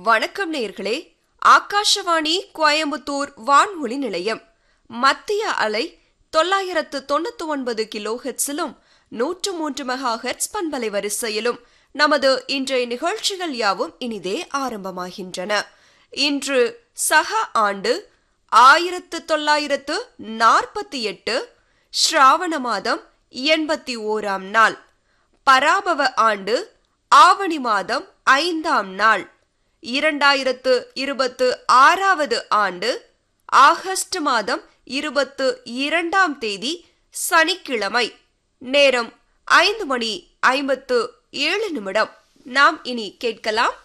வணக்கம் நேர்களே ஆகாஷவாணி கோயம்புத்தூர் வான்மொழி நிலையம் மத்திய அலை தொள்ளாயிரத்து தொண்ணூத்தி ஒன்பது கிலோ ஹெட்ஸிலும் நூற்று மூன்று மெகா ஹெட்ஸ் பண்பலை வரிசையிலும் நமது இன்றைய நிகழ்ச்சிகள் யாவும் இனிதே ஆரம்பமாகின்றன இன்று சக ஆண்டு ஆயிரத்து தொள்ளாயிரத்து நாற்பத்தி எட்டு ஸ்ராவண மாதம் எண்பத்தி ஓராம் நாள் பராபவ ஆண்டு ஆவணி மாதம் ஐந்தாம் நாள் இரண்டாயிரத்து இருபத்து ஆறாவது ஆண்டு ஆகஸ்ட் மாதம் இருபத்து இரண்டாம் தேதி சனிக்கிழமை நேரம் ஐந்து மணி ஐம்பத்து ஏழு நிமிடம் நாம் இனி கேட்கலாம்